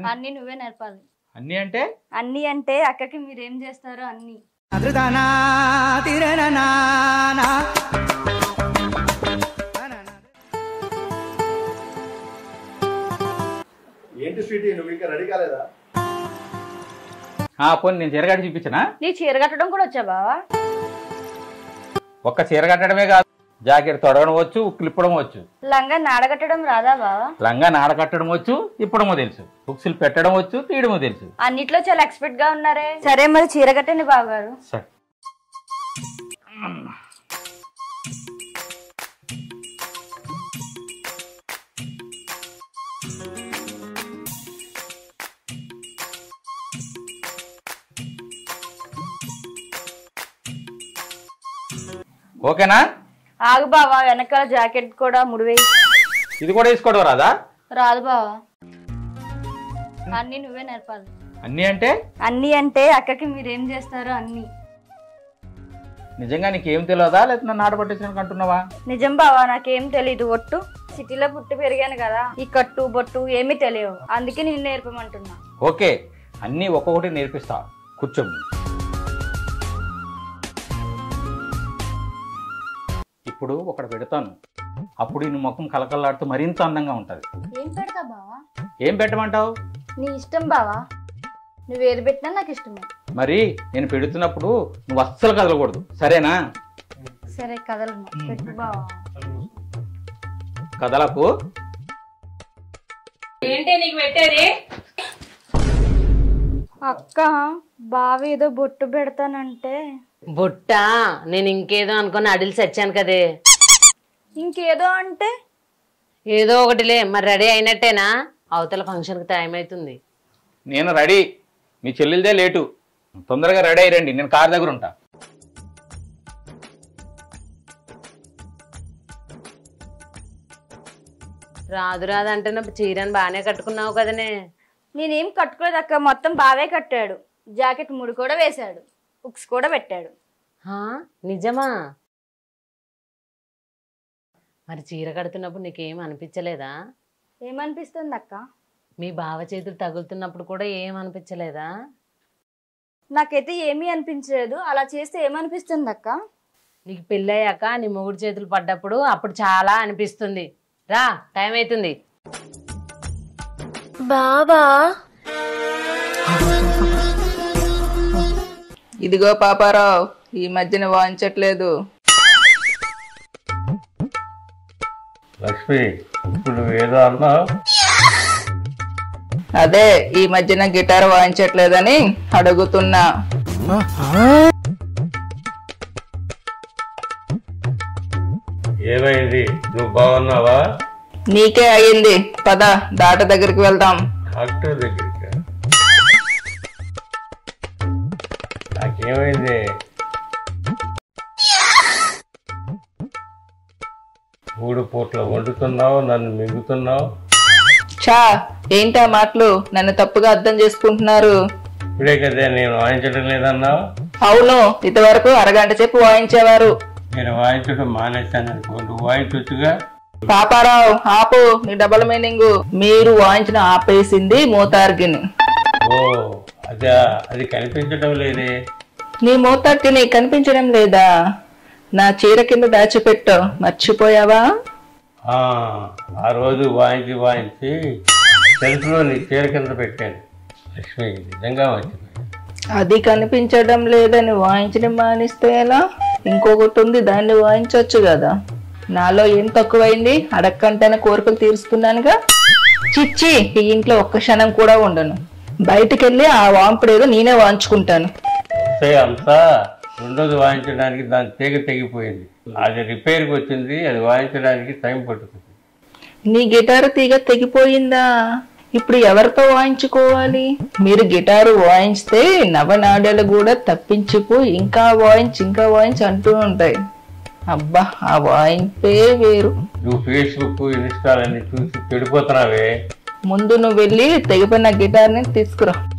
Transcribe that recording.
అన్ని నువ్వే నేర్పాలి అన్నీ అంటే అన్ని అంటే అక్కకి మీరేం చేస్తారో అన్ని ఏంటి స్వీటీ నువ్వు ఇంకా రెడీ కాలేదా ఆ పోనీ నేను చీరగట్టి చూపించనా నీ చీర కట్టడం కూడా వచ్చా బావా ఒక్క చీర కట్టడమే కాదు జాకెట్ తొడగడం వచ్చు క్లిప్పడం వచ్చు లంగా నాడగట్టడం రాదా బావా లంగా నాడ కట్టడం వచ్చు ఇప్పడమో తెలుసు బుక్స్లు పెట్టడం వచ్చు తీయడమో తెలుసు అన్నిట్లో చాలా ఎక్స్పర్ట్ గా ఉన్నారే సరే మరి చీర కట్టండి బావగారు సరే ఓకేనా ఆగు బావా వెనకాల జాకెట్ కూడా ముడివేయి ఇది కూడా వేసుకోవడం రాదా రాదు బావా అన్ని నువ్వే నేర్పాలి అన్నీ అంటే అన్ని అంటే అక్కకి మీరేం చేస్తారో అన్ని నిజంగా నీకేం తెలియదా లేకపోతే నన్ను ఆట పట్టించినట్టు అంటున్నావా నిజం బావా నాకేం తెలీదు ఒట్టు సిటీలో పుట్టి పెరిగాను కదా ఈ కట్టు బొట్టు ఏమీ తెలియవు అందుకే నేను నేర్పమంటున్నా ఓకే అన్నీ ఒక్కొక్కటి నేర్పిస్తా కూర్చో ఇప్పుడు ఒకటి పెడతాను అప్పుడు నీ ముఖం కలకల్లాడుతూ మరింత అందంగా ఉంటది ఏం పెడతా బావా ఏం పెట్టమంటావు నీ ఇష్టం బావా నువ్వు ఏది పెట్టినా నాకు ఇష్టమే మరి నేను పెడుతున్నప్పుడు నువ్వు అస్సలు కదలకూడదు సరేనా సరే కదలను పెట్టు బావా కదలకు ఏంటి నీకు పెట్టేది అక్క బావ ఏదో బొట్టు పెడతానంటే బుట్ట నేను ఇంకేదో అనుకుని అడిలి చచ్చాను కదే ఇంకేదో అంటే ఏదో ఒకటిలే మరి రెడీ అయినట్టేనా అవతల ఫంక్షన్కి టైం అవుతుంది నేను రెడీ మీ చెల్లెలదే లేటు తొందరగా రెడీ అయ్యండి నేను కార్ దగ్గర ఉంటా రాదు రాదు అంటే నా చీరని బాగానే కట్టుకున్నావు కదనే నేనేం కట్టుకోలేదు అక్క మొత్తం బావే కట్టాడు జాకెట్ ముడి కూడా వేశాడు బుక్స్ కూడా పెట్టాడు హా, నిజమా మరి చీర కడుతున్నప్పుడు నీకేం అనిపించలేదా ఏమనిపిస్తుంది అక్క మీ బావ చేతులు తగులుతున్నప్పుడు కూడా ఏం అనిపించలేదా నాకైతే ఏమీ అనిపించలేదు అలా చేస్తే ఏమనిపిస్తుంది అక్క నీకు పెళ్ళయ్యాక నీ మొగుడు చేతులు పడ్డప్పుడు అప్పుడు చాలా అనిపిస్తుంది రా టైం అవుతుంది ఇదిగో పాపారావు ఈ మధ్యన వాయించట్లేదు లక్ష్మి ఇప్పుడు నువ్వేదో అన్నావు అదే ఈ మధ్యన గిటార్ వాయించట్లేదని అడుగుతున్నా ఏమైంది నువ్వు బాగున్నావా నీకే అయ్యింది పద దాట దగ్గరికి వెళ్దాం డాక్టర్ దగ్గరికి నాకేమైంది మూడు పూట్ల వండుతున్నావు నన్ను మింగుతున్నావు చా ఏంటా మాటలు నన్ను తప్పుగా అర్థం చేసుకుంటున్నారు ఇప్పుడే కదే నేను వాయించడం లేదన్నావు అవును ఇంతవరకు అరగంట సేపు వాయించేవారు నేను వాయించడం మానేశాను అనుకో నువ్వు వాయించొచ్చుగా పాపారావు ఆపు నీ డబల్ మీనింగ్ మీరు వాయించిన ఆపేసింది మోతార్గిని ఓ అదే అది కనిపించడం లేదే నీ మోతార్గిని కనిపించడం లేదా నా చీర కింద దాచిపెట్టు మర్చిపోయావా ఆ, ఆ రోజు వాయించి వాయించి సెల్ఫ్లో నీ చీర కింద పెట్టాను లక్ష్మి నిజంగా వచ్చింది అది కనిపించడం లేదని వాయించడం మానిస్తే ఎలా ఇంకొకటి ఉంది దాన్ని వాయించవచ్చు కదా నాలో ఏం తక్కువైంది అడక్కంటేనే కోరికలు తీరుస్తున్నానుగా చిచ్చి ఈ ఇంట్లో ఒక్క క్షణం కూడా ఉండను బయటికెళ్ళి ఆ వాంపుడు ఏదో నేనే వాయించుకుంటాను వస్తే అంతా రెండోది వాయించడానికి దాని తీగ తెగిపోయింది అది రిపేర్కి వచ్చింది అది వాయించడానికి టైం పట్టుకుంది నీ గిటారు తీగ తెగిపోయిందా ఇప్పుడు ఎవరితో వాయించుకోవాలి మీరు గిటారు వాయిస్తే నవనాడలు కూడా తప్పించిపోయి ఇంకా వాయించి ఇంకా వాయించి అంటూ ఉంటాయి అబ్బా ఆ వాయింపే వేరు నువ్వు ఫేస్బుక్ ఇన్స్టాల్ అన్ని చూసి చెడిపోతున్నావే ముందు నువ్వు వెళ్ళి తెగిపోయిన గిటార్ని తీసుకురా